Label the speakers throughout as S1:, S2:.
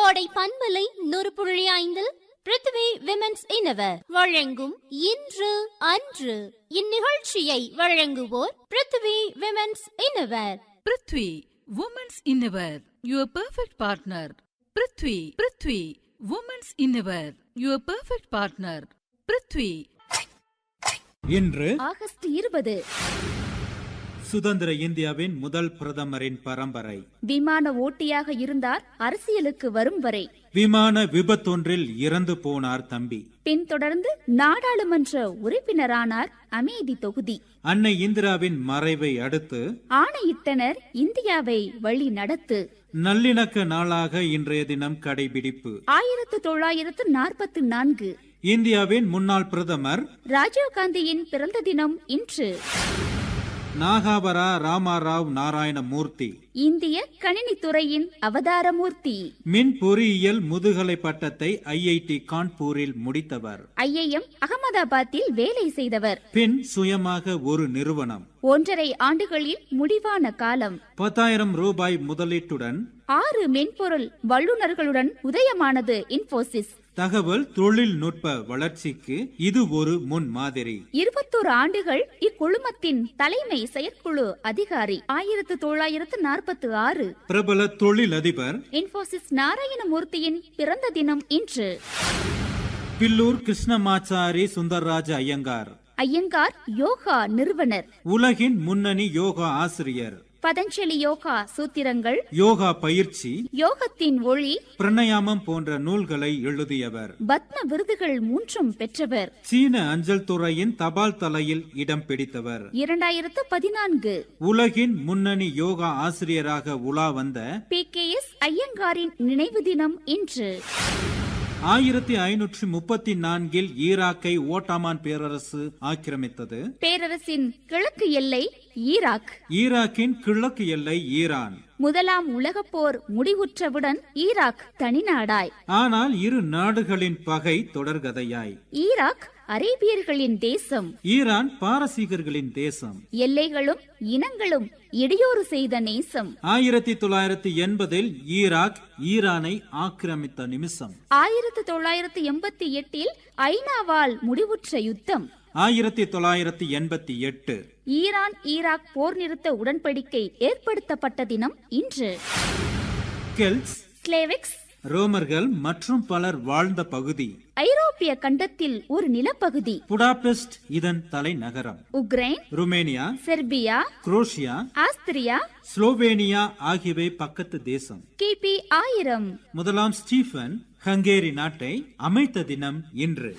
S1: கோடை பண்பலை நூறு புள்ளி ஐந்தில் பிருத்திவி விமென்ஸ் இனவர் வழங்கும் இன்று அன்று இந்நிகழ்ச்சியை வழங்குவோர் Prithvi women's innerwear
S2: Prithvi women's innerwear your perfect partner Prithvi Prithvi women's innerwear your perfect partner Prithvi
S3: இன்று
S4: ஆகஸ்ட் இருபது
S3: சுதந்திர இந்தியாவின் முதல் பிரதமரின் பரம்பரை
S4: விமான ஓட்டியாக இருந்தார் அரசியலுக்கு வரும் வரை
S3: விமான விபத்தொன்றில் இறந்து போனார் தம்பி
S4: பின்தொடர்ந்து நாடாளுமன்ற உறுப்பினரானார் அமேதி தொகுதி
S3: அன்னை இந்திராவின் மறைவை அடுத்து
S4: ஆணையிட்டனர் இந்தியாவை வழி நடத்து
S3: நல்லிணக்க நாளாக இன்றைய தினம் கடைபிடிப்பு
S4: ஆயிரத்து தொள்ளாயிரத்து நாற்பத்தி நான்கு
S3: இந்தியாவின் முன்னாள் பிரதமர்
S4: ராஜீவ்காந்தியின் பிறந்த தினம் இன்று
S3: நாகாபரா ராமாராவ் நாராயணமூர்த்தி
S4: இந்திய கணினித்துறையின் அவதாரமூர்த்தி
S3: மின் பொறியியல் முதுகலை பட்டத்தை ஐஐடி கான்பூரில் முடித்தவர்
S4: ஐஏஎம் அகமதாபாத்தில் வேலை செய்தவர்
S3: பின் சுயமாக ஒரு நிறுவனம்
S4: ஒன்றரை ஆண்டுகளில் முடிவான காலம்
S3: பத்தாயிரம் ரூபாய் முதலீட்டுடன்
S4: ஆறு மென்பொருள் வல்லுநர்களுடன் உதயமானது இன்போசிஸ்
S3: தகவல் தொழில்நுட்ப வளர்ச்சிக்கு இது ஒரு முன்மாதிரி
S4: இருபத்தோரு ஆண்டுகள் இக்குழுமத்தின் தலைமை செயற்குழு அதிகாரி ஆயிரத்து தொள்ளாயிரத்து நாற்பத்தி ஆறு
S3: பிரபல தொழிலதிபர்
S4: இன்போசிஸ் நாராயணமூர்த்தியின் பிறந்த தினம் இன்று
S3: பில்லூர் கிருஷ்ணமாச்சாரி சுந்தர்ராஜ ஐயங்கார்
S4: ஐயங்கார் யோகா நிறுவனர்
S3: உலகின் முன்னணி யோகா ஆசிரியர்
S4: பதஞ்சலி யோகா சூத்திரங்கள்
S3: யோகா பயிற்சி
S4: யோகத்தின் ஒளி
S3: பிரணயாமம் போன்ற நூல்களை எழுதியவர்
S4: பத்ம விருதுகள் மூன்றும் பெற்றவர்
S3: சீன அஞ்சல் துறையின் தபால் தலையில் இடம் பிடித்தவர்
S4: இரண்டாயிரத்து பதினான்கு
S3: உலகின் முன்னணி யோகா ஆசிரியராக உலா வந்த
S4: பி கே எஸ் ஐயங்காரின் நினைவு தினம் இன்று
S3: ஆயிரத்தி ஐநூற்றி முப்பத்தி நான்கில் ஈராக்கை ஓட்டாமான் பேரரசு ஆக்கிரமித்தது
S4: பேரரசின் கிழக்கு எல்லை ஈராக்
S3: ஈராக்கின் கிழக்கு எல்லை ஈரான்
S4: முதலாம் உலகப் போர் முடிவுற்றவுடன் ஈராக் தனிநாடாய்
S3: ஆனால் இரு நாடுகளின் பகை தொடர்கதையாய்
S4: ஈராக் அரேபியர்களின் தேசம்
S3: ஈரான் பாரசீகர்களின் தேசம்
S4: எல்லைகளும் இனங்களும் இடையூறு செய்த நேசம்
S3: ஆயிரத்தி தொள்ளாயிரத்தி எண்பதில் ஈராக் ஈரானை ஆக்கிரமித்த நிமிஷம்
S4: ஆயிரத்து தொள்ளாயிரத்து எண்பத்தி எட்டில் ஐநாவால் முடிவுற்ற யுத்தம்
S3: ஆயிரத்தி தொள்ளாயிரத்தி எண்பத்தி எட்டு
S4: ஈரான் ஈராக் போர் நிறுத்த உடன்படிக்கை ஏற்படுத்தப்பட்ட தினம் இன்று
S3: கெல்ட்ஸ்
S4: ஸ்லேவிக்ஸ்
S3: ரோமர்கள் மற்றும் பலர் வாழ்ந்த பகுதி
S4: ஐரோப்பிய கண்டத்தில் ஒரு நிலப்பகுதி
S3: புடாபெஸ்ட் இதன் தலைநகரம்
S4: Ukraine
S3: Romania
S4: Serbia
S3: Croatia
S4: Austria
S3: Slovenia ஆகியவை பக்கத்து தேசம்
S4: கிபி ஆயிரம்
S3: முதலாம் ஸ்டீஃபன் ஹங்கேரி நாட்டை அமைத்த தினம் இன்று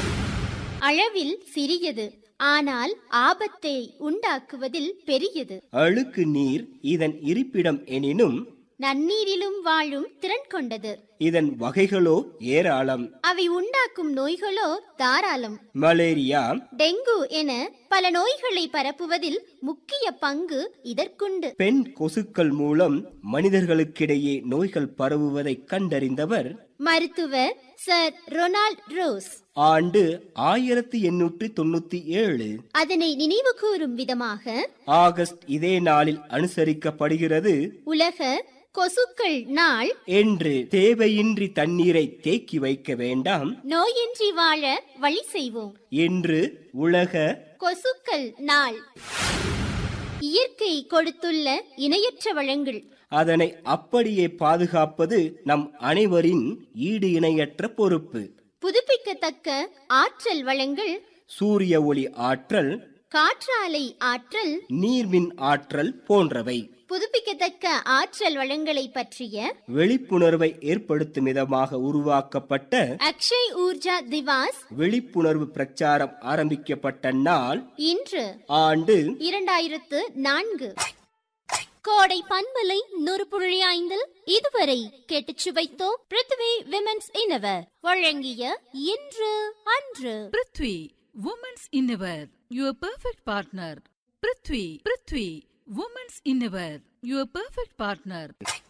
S1: அளவில் சிறியது ஆனால் ஆபத்தை உண்டாக்குவதில் பெரியது
S5: அழுக்கு நீர் இதன் இருப்பிடம் எனினும்
S1: நன்னீரிலும் வாழும் திறன் கொண்டது
S5: இதன் வகைகளோ ஏராளம்
S1: அவை உண்டாக்கும் நோய்களோ தாராளம்
S5: மலேரியா
S1: டெங்கு என பல நோய்களை பரப்புவதில் முக்கிய பங்கு இதற்குண்டு
S5: பெண் கொசுக்கள் மூலம் மனிதர்களுக்கிடையே நோய்கள் பரவுவதை கண்டறிந்தவர்
S1: மருத்துவர் சர் ரொனால்ட் ரோஸ்
S5: ஆண்டு ஆயிரத்தி எண்ணூற்றி தொண்ணூத்தி ஏழு
S1: அதனை நினைவு கூறும் விதமாக
S5: ஆகஸ்ட் இதே நாளில் அனுசரிக்கப்படுகிறது
S1: உலக கொசுக்கள் நாள்
S5: என்று தேவையின்றி தண்ணீரை தேக்கி வைக்க வேண்டாம்
S1: நோயின்றி வாழ வழி செய்வோம்
S5: என்று உலக
S1: கொசுக்கள் நாள் இயற்கை கொடுத்துள்ள இணையற்ற வளங்கள்
S5: அதனை அப்படியே பாதுகாப்பது நம் அனைவரின் ஈடு இணையற்ற பொறுப்பு
S1: புதுப்பிக்கத்தக்க ஆற்றல் வளங்கள்
S5: சூரிய ஒளி ஆற்றல்
S1: காற்றாலை ஆற்றல்
S5: நீர்மின் ஆற்றல் போன்றவை
S1: புதுப்பிக்கத்தக்க ஆற்றல் வளங்களை பற்றிய
S5: விழிப்புணர்வை ஏற்படுத்தும் விதமாக உருவாக்கப்பட்ட
S1: அக்ஷய் ஊர்ஜா திவாஸ்
S5: விழிப்புணர்வு பிரச்சாரம் ஆரம்பிக்கப்பட்ட நாள்
S1: இன்று
S5: ஆண்டு
S1: இரண்டாயிரத்து நான்கு கோடை பண்பலை நூறு புள்ளி ஐந்தில் இதுவரை கேட்டுச் சுவைத்தோம் பிருத்வி விமென்ஸ் இனவர் வழங்கிய இன்று அன்று
S2: Prithvi women's innerwear your perfect partner Prithvi Prithvi women's innerwear your perfect partner